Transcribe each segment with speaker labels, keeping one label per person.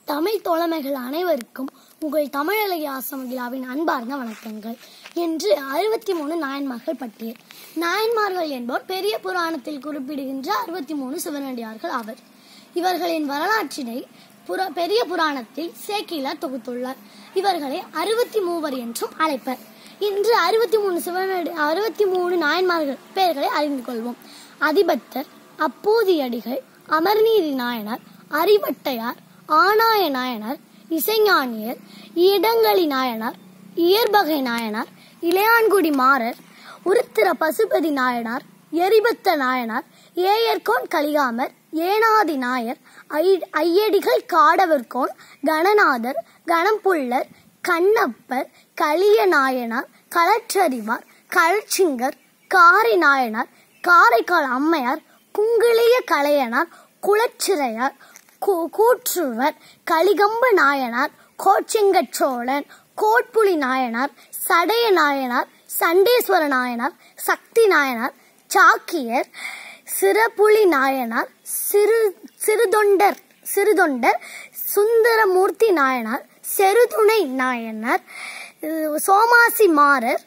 Speaker 1: தமிழ் தோழமைகள் அனைவருக்கும் உங்கள் தமிழலை ஆசமகிலாவின் அன்பார்ந்த வணக்கங்கள் இன்று அறுபத்தி மூணு நாயன்மார்கள் பட்டியல் நாயன்மார்கள் என்போர் பெரிய புராணத்தில் குறிப்பிடுகின்ற அறுபத்தி மூணு சிவனடியார்கள் ஆவர் இவர்களின் வரலாற்றினை புற பெரிய புராணத்தில் சேக்கிலார் தொகுத்துள்ளார் இவர்களை அறுபத்தி மூவர் என்றும் அழைப்பர் இன்று அறுபத்தி மூணு சிவனடி அறுபத்தி மூணு நாயன்மார்கள் பெயர்களை அறிந்து கொள்வோம் அதிபத்தர் அப்பூதியடிகள் அமர்நீதி நாயனார் அறிவட்டையார் ஆனாய நாயனார் இசைஞானியர் இடங்களி நாயனார் இயற்பகை நாயனார் இளையான்குடி மாறர் உருத்திர பசுபதி நாயனார் எரிபத்த நாயனார் ஏயர்கோன் கலிகாமர் ஏனாதி நாயர் ஐ- ஐயடிகள் காடவர்கோன் கணநாதர் கணம்புள்ளர் கண்ணப்பர் கலிய நாயனார் களற்றறிவார் களச்சிங்கர் காரி நாயனார் காரைக்கால் அம்மையார் குங்கிலிய கலையனார் குலச்சிறையார் கூ- கூற்றுவர் கலிகம்ப நாயனார் கோச்சிங்கச் சோழன் கோட்புலி நாயனார் சடைய நாயனார் சண்டேஸ்வர நாயனார் சக்தி நாயனார் சாக்கியர் சிறப்புலி நாயனார் சிறு சிறுதொண்டர் சிறுதொண்டர் சுந்தரமூர்த்தி நாயனார் செருதுணை நாயனார் அஹ் சோமாசி மாறர்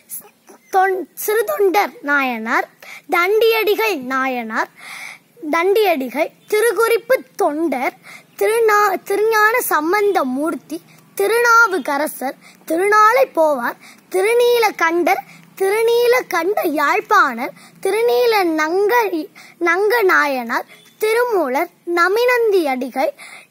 Speaker 1: தொன்- சிறுதொண்டர் நாயனார் தண்டியடிகள் நாயனார் தண்டியடிகள் திருக்குறிப்பு தொண்டர் திருநா திருஞான சம்பந்த மூர்த்தி திருநாவுக்கரசர் திருநாளை போவார் திருநீலகண்டர் திருநீலகண்ட யாழ்ப்பாணர் திருநீல நங்க நங்க நாயனார் திருமூலர் நமினந்தி அடிகள்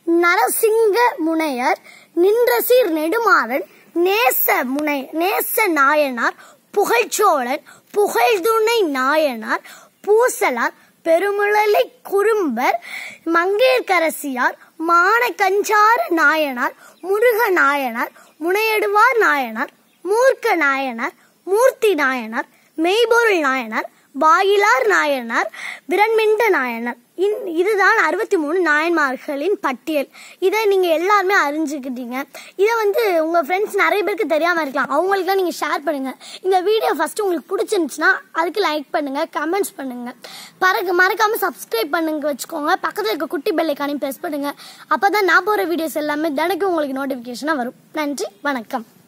Speaker 1: நரசிங்க முனையர் நின்றசீர் நெடுமாறன் நேச முனை நேச நாயனார் புகழ்ச்சோழன் புகழ்துணை நாயனார் பூசலார் பெருமுழலை குறும்பர் மங்கையர்க்கரசியார் மானகஞ்சார நாயனார் முருக நாயனார் முனையடுவார் நாயனார் மூர்க்க நாயனார் மூர்த்தி நாயனார் மெய்பொருள் நாயனார் வாயிலார் நாயனார் பிரண்மிண்ட நாயனார் இன் இதுதான் அறுபத்தி மூணு நாயன்மார்களின் பட்டியல் இதை நீங்க எல்லாருமே அறிஞ்சுக்கிட்டீங்க இதை வந்து உங்க ஃப்ரெண்ட்ஸ் நிறைய பேருக்கு தெரியாம இருக்கலாம் அவங்களுக்குலாம் நீங்க ஷேர் பண்ணுங்க இந்த வீடியோ ஃபர்ஸ்ட் உங்களுக்கு பிடிச்சிருந்துச்சுன்னா அதுக்கு லைக் பண்ணுங்க கமெண்ட்ஸ் பண்ணுங்க பறக்க மறக்காம சப்ஸ்கிரைப் பண்ணுங்க வச்சுக்கோங்க பக்கத்துல இருக்க குட்டி பெல்லைக்கானையும் ப்ரெஸ் பண்ணுங்க அப்பதான் நான் போற வீடியோஸ் எல்லாமே தினைக்கும் உங்களுக்கு நோட்டிபிகேஷனா வரும் நன்றி வணக்கம்